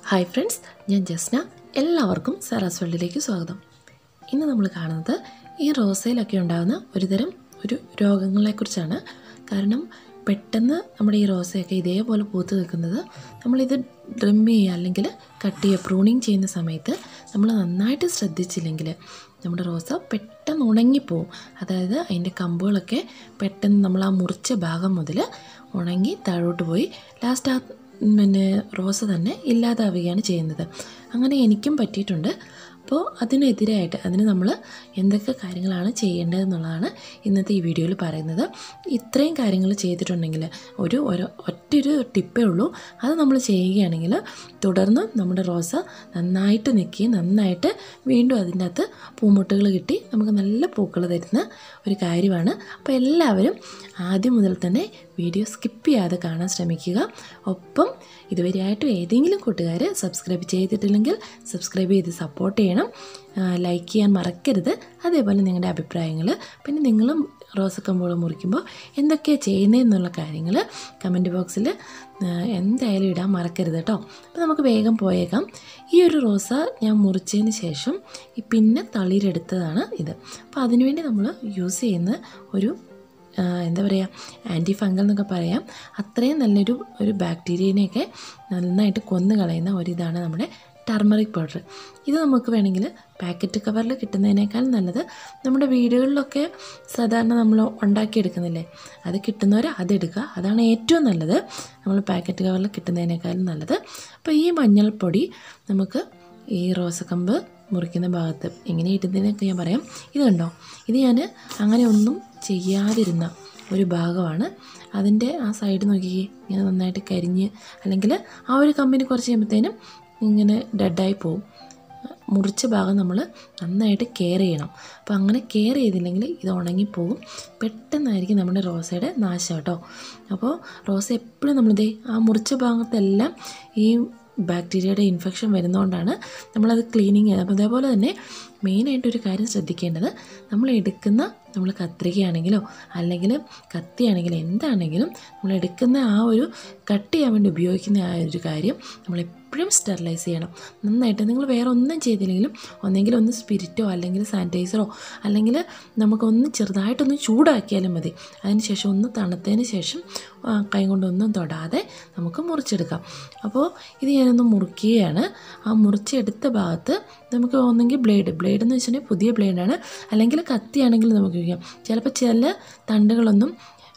hi friends ഞാൻ ജസ്ന എല്ലാവർക്കും Sara's വേൾഡിലേക്ക് സ്വാഗതം ഇന്ന് നമ്മൾ കാണുന്നത് ഈ റോസയിലൊക്കെ ഉണ്ടാകുന്ന ഒരുതരം ഒരു രോഗങ്ങളെക്കുറിച്ചാണ് കാരണം പെട്ടെന്ന് നമ്മുടെ ഈ റോസയൊക്കെ ഇതേപോലെ പൂത്ത് നിൽക്കുന്നത് നമ്മളിത് ഡ്രിം ചെയ്യുക അല്ലെങ്കിൽ കട്ട് ചെയ്യുക പ്രൂണിങ് ചെയ്യുന്ന സമയത്ത് നമ്മൾ നന്നായിട്ട് ശ്രദ്ധിച്ചില്ലെങ്കിൽ നമ്മുടെ റോസ പെട്ടെന്ന് ഉണങ്ങിപ്പോവും അതായത് അതിൻ്റെ കമ്പുകളൊക്കെ പെട്ടെന്ന് നമ്മൾ ആ മുറിച്ച ഭാഗം മുതൽ ഉണങ്ങി താഴോട്ട് പോയി ലാസ്റ്റ് ആ പിന്നെ റോസ തന്നെ ഇല്ലാതാവുകയാണ് ചെയ്യുന്നത് അങ്ങനെ എനിക്കും പറ്റിയിട്ടുണ്ട് അപ്പോൾ അതിനെതിരായിട്ട് അതിന് നമ്മൾ എന്തൊക്കെ കാര്യങ്ങളാണ് ചെയ്യേണ്ടതെന്നുള്ളതാണ് ഇന്നത്തെ ഈ വീഡിയോയിൽ പറയുന്നത് ഇത്രയും കാര്യങ്ങൾ ചെയ്തിട്ടുണ്ടെങ്കിൽ ഒരു ഒരു ഒറ്റൊരു ടിപ്പേ ഉള്ളൂ അത് നമ്മൾ ചെയ്യുകയാണെങ്കിൽ തുടർന്ന് നമ്മുടെ റോസ നന്നായിട്ട് നിൽക്കുകയും നന്നായിട്ട് വീണ്ടും അതിൻ്റെ അകത്ത് പൂമുട്ടുകൾ കിട്ടി നമുക്ക് നല്ല പൂക്കൾ തരുന്ന ഒരു കാര്യമാണ് അപ്പോൾ എല്ലാവരും ആദ്യം മുതൽ തന്നെ വീഡിയോ സ്കിപ്പ് ചെയ്യാതെ കാണാൻ ശ്രമിക്കുക ഒപ്പം ഇതുവരെയായിട്ടും ഏതെങ്കിലും കൂട്ടുകാർ സബ്സ്ക്രൈബ് ചെയ്തിട്ടില്ലെങ്കിൽ സബ്സ്ക്രൈബ് ചെയ്ത് സപ്പോർട്ട് ചെയ്യണം ലൈക്ക് ചെയ്യാൻ മറക്കരുത് അതേപോലെ നിങ്ങളുടെ അഭിപ്രായങ്ങൾ പിന്നെ നിങ്ങളും റോസക്കമ്പുകൾ മുറിക്കുമ്പോൾ എന്തൊക്കെയാണ് ചെയ്യുന്നതെന്നുള്ള കാര്യങ്ങൾ കമൻറ്റ് ബോക്സിൽ എന്തായാലും ഇടാൻ മറക്കരുത് കേട്ടോ അപ്പോൾ നമുക്ക് വേഗം പോയേക്കാം ഈ ഒരു റോസ ഞാൻ മുറിച്ചതിന് ശേഷം ഈ പിന്നെ തളിരെടുത്തതാണ് ഇത് അപ്പോൾ അതിനുവേണ്ടി നമ്മൾ യൂസ് ചെയ്യുന്ന ഒരു എന്താ പറയുക ആൻറ്റി ഫംഗൽ എന്നൊക്കെ പറയാം അത്രയും നല്ലൊരു ഒരു ബാക്ടീരിയനെയൊക്കെ നന്നായിട്ട് കൊന്നു കളയുന്ന ഒരിതാണ് നമ്മുടെ ടർമറിക് പൗഡർ ഇത് നമുക്ക് വേണമെങ്കിൽ പാക്കറ്റ് കവറിൽ കിട്ടുന്നതിനേക്കാൾ നല്ലത് നമ്മുടെ വീടുകളിലൊക്കെ സാധാരണ നമ്മൾ ഉണ്ടാക്കിയെടുക്കുന്നില്ലേ അത് കിട്ടുന്നവർ അതെടുക്കുക അതാണ് ഏറ്റവും നല്ലത് നമ്മൾ പാക്കറ്റ് കവറിൽ കിട്ടുന്നതിനേക്കാളും നല്ലത് അപ്പോൾ ഈ മഞ്ഞൾപ്പൊടി നമുക്ക് ഈ റോസക്കമ്പ് മുറിക്കുന്ന ഭാഗത്ത് എങ്ങനെ ഇടുന്നതിനൊക്കെ ഞാൻ പറയാം ഇത് കണ്ടോ ഇത് ഞാൻ അങ്ങനെ ഒന്നും ചെയ്യാതിരുന്ന ഒരു ഭാഗമാണ് അതിൻ്റെ ആ സൈഡ് നോക്കിയേ ഇങ്ങനെ നന്നായിട്ട് കരിഞ്ഞ് അല്ലെങ്കിൽ ആ ഒരു കമ്പനി കുറച്ച് കഴിയുമ്പോഴത്തേനും ഇങ്ങനെ ഡെഡായി പോവും മുറിച്ച ഭാഗം നമ്മൾ നന്നായിട്ട് കെയർ ചെയ്യണം അപ്പോൾ അങ്ങനെ കെയർ ചെയ്തില്ലെങ്കിൽ ഇത് ഉണങ്ങിപ്പോവും പെട്ടെന്നായിരിക്കും നമ്മുടെ റോസയുടെ നാശം കേട്ടോ അപ്പോൾ റോസ എപ്പോഴും നമ്മളിതേ ആ മുറിച്ച ഭാഗത്തെല്ലാം ഈ ബാക്ടീരിയയുടെ ഇൻഫെക്ഷൻ വരുന്നതുകൊണ്ടാണ് നമ്മളത് ക്ലീനിങ് ചെയ്യുന്നത് അപ്പോൾ അതേപോലെ തന്നെ മെയിനായിട്ടൊരു കാര്യം ശ്രദ്ധിക്കേണ്ടത് നമ്മൾ എടുക്കുന്ന നമ്മൾ കത്രികയാണെങ്കിലോ അല്ലെങ്കിൽ കത്തിയാണെങ്കിലും എന്താണെങ്കിലും നമ്മൾ എടുക്കുന്ന ആ ഒരു കട്ട് ചെയ്യാൻ വേണ്ടി ഉപയോഗിക്കുന്ന ആ ഒരു കാര്യം നമ്മൾ എപ്പോഴും സ്റ്റെറിലൈസ് ചെയ്യണം നന്നായിട്ട് നിങ്ങൾ വേറെ ഒന്നും ചെയ്തില്ലെങ്കിലും ഒന്നെങ്കിൽ ഒന്ന് സ്പിരിറ്റോ അല്ലെങ്കിൽ സാനിറ്റൈസറോ അല്ലെങ്കിൽ നമുക്കൊന്ന് ചെറുതായിട്ടൊന്ന് ചൂടാക്കിയാലും മതി അതിന് ശേഷം ഒന്ന് തണുത്തതിന് ശേഷം കൈ കൊണ്ടൊന്നും തൊടാതെ നമുക്ക് മുറിച്ചെടുക്കാം അപ്പോൾ ഇത് ഞാനൊന്ന് മുറിക്കുകയാണ് ആ മുറിച്ചെടുത്ത ഭാഗത്ത് നമുക്ക് ഒന്നെങ്കിൽ ബ്ലേഡ് ബ്ലേഡ് എന്ന് വെച്ചിട്ടുണ്ടെങ്കിൽ പുതിയ ബ്ലേഡാണ് അല്ലെങ്കിൽ കത്തിയാണെങ്കിൽ നമുക്ക് ഉപയോഗിക്കാം ചിലപ്പോൾ ചില തണ്ടുകളൊന്നും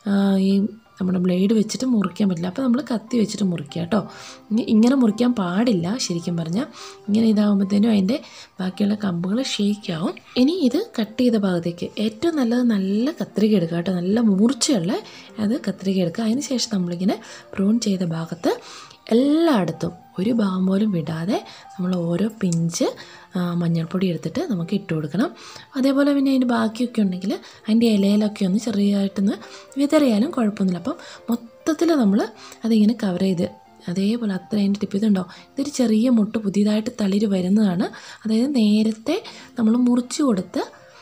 ഈ നമ്മുടെ ബ്ലേഡ് വെച്ചിട്ട് മുറിക്കാൻ പറ്റില്ല അപ്പോൾ നമ്മൾ കത്തി വെച്ചിട്ട് മുറിക്കുക കേട്ടോ ഇങ്ങനെ മുറിക്കാൻ പാടില്ല ശരിക്കും പറഞ്ഞാൽ ഇങ്ങനെ ഇതാകുമ്പോഴത്തേനും അതിൻ്റെ ബാക്കിയുള്ള കമ്പുകൾ ഷേക്കാവും ഇനി ഇത് കട്ട് ചെയ്ത ഭാഗത്തേക്ക് ഏറ്റവും നല്ലത് നല്ല കത്രിക എടുക്കുക കേട്ടോ നല്ല മൂർച്ചയുള്ള അത് കത്രിക എടുക്കുക അതിന് ശേഷം നമ്മളിങ്ങനെ പ്രൂൺ ചെയ്ത ഭാഗത്ത് എല്ലായിടത്തും ഒരു ഭാഗം പോലും വിടാതെ നമ്മൾ ഓരോ പിഞ്ച് മഞ്ഞൾപ്പൊടി എടുത്തിട്ട് നമുക്ക് ഇട്ട് കൊടുക്കണം അതേപോലെ പിന്നെ അതിൻ്റെ ബാക്കിയൊക്കെ ഉണ്ടെങ്കിൽ അതിൻ്റെ ഇലയിലൊക്കെ ഒന്ന് ചെറിയതായിട്ടൊന്ന് വിതറിയാലും കുഴപ്പമൊന്നുമില്ല അപ്പം മൊത്തത്തിൽ നമ്മൾ അതിങ്ങനെ കവർ ചെയ്ത് അതേപോലെ അത്ര അതിൻ്റെ ടിപ്പ് ഇതുണ്ടോ ഇതൊരു ചെറിയ മുട്ട് പുതിയതായിട്ട് തളിര് വരുന്നതാണ് അതായത് നേരത്തെ നമ്മൾ മുറിച്ച് കൊടുത്ത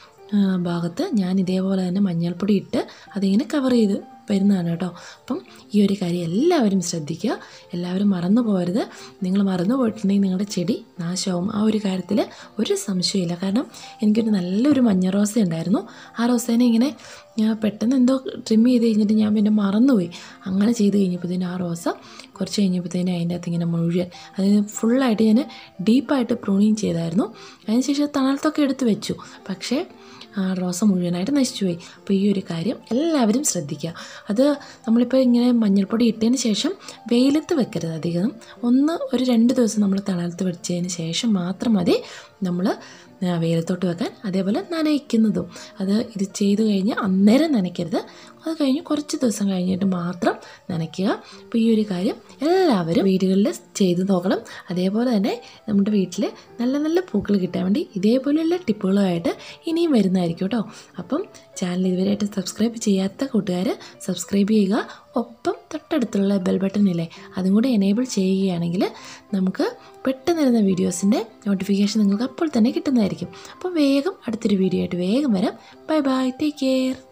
ഭാഗത്ത് ഞാൻ ഇതേപോലെ തന്നെ മഞ്ഞൾപ്പൊടി ഇട്ട് അതിങ്ങനെ കവർ ചെയ്ത് വരുന്നതാണ് കേട്ടോ അപ്പം ഈ ഒരു കാര്യം എല്ലാവരും ശ്രദ്ധിക്കുക എല്ലാവരും മറന്നു പോകരുത് നിങ്ങൾ മറന്നു പോയിട്ടുണ്ടെങ്കിൽ നിങ്ങളുടെ ചെടി നാശമാവും ആ ഒരു കാര്യത്തിൽ ഒരു സംശയമില്ല കാരണം എനിക്കൊരു നല്ലൊരു മഞ്ഞ റോസ ഉണ്ടായിരുന്നു ആ റോസേനെ ഇങ്ങനെ ഞാൻ പെട്ടെന്ന് എന്തോ ട്രിം ചെയ്ത് കഴിഞ്ഞിട്ട് ഞാൻ പിന്നെ മറന്നുപോയി അങ്ങനെ ചെയ്ത് കഴിഞ്ഞപ്പോഴത്തേനും ആ റോസ കുറച്ച് കഴിഞ്ഞപ്പോഴത്തേനും അതിൻ്റെ അകത്ത് ഇങ്ങനെ മുഴുവൻ അതായത് ഫുള്ളായിട്ട് ഞാൻ ഡീപ്പായിട്ട് പ്രൂണിങ് ചെയ്തായിരുന്നു അതിനുശേഷം തണലത്തൊക്കെ എടുത്ത് വെച്ചു പക്ഷേ റോസ മുഴുവനായിട്ട് നശിച്ചുപോയി അപ്പോൾ ഈ ഒരു കാര്യം എല്ലാവരും ശ്രദ്ധിക്കുക അത് നമ്മളിപ്പോൾ ഇങ്ങനെ മഞ്ഞൾപ്പൊടി ഇട്ടതിന് ശേഷം വെയിലത്ത് വെക്കരുത് അധികം ഒന്ന് ഒരു രണ്ട് ദിവസം നമ്മൾ തണലത്ത് വെച്ചതിന് ശേഷം മാത്രം മതി നമ്മൾ വെയിലത്തോട്ട് വെക്കാൻ അതേപോലെ നനയ്ക്കുന്നതും അത് ഇത് ചെയ്തു കഴിഞ്ഞ് അന്നേരം നനയ്ക്കരുത് അത് കഴിഞ്ഞ് കുറച്ച് ദിവസം കഴിഞ്ഞിട്ട് മാത്രം നനയ്ക്കുക അപ്പോൾ ഈ ഒരു കാര്യം എല്ലാവരും വീടുകളിൽ ചെയ്ത് നോക്കണം അതേപോലെ തന്നെ നമ്മുടെ വീട്ടിൽ നല്ല നല്ല പൂക്കൾ കിട്ടാൻ വേണ്ടി ഇതേപോലെയുള്ള ടിപ്പുകളുമായിട്ട് ഇനിയും വരുന്നതായിരിക്കും കേട്ടോ അപ്പം ചാനൽ ഇതുവരെയായിട്ട് സബ്സ്ക്രൈബ് ചെയ്യാത്ത കൂട്ടുകാർ സബ്സ്ക്രൈബ് ചെയ്യുക ഒപ്പം തൊട്ടടുത്തുള്ള ബെൽ ബട്ടൺ ഇല്ലേ അതും കൂടെ എനേബിൾ ചെയ്യുകയാണെങ്കിൽ നമുക്ക് പെട്ടെന്ന് വരുന്ന വീഡിയോസിൻ്റെ നോട്ടിഫിക്കേഷൻ നിങ്ങൾക്ക് അപ്പോൾ തന്നെ കിട്ടുന്നതായിരിക്കും അപ്പോൾ വേഗം അടുത്തൊരു വീഡിയോ ആയിട്ട് വേഗം വരാം ബൈ ബൈ ടേക്ക് കെയർ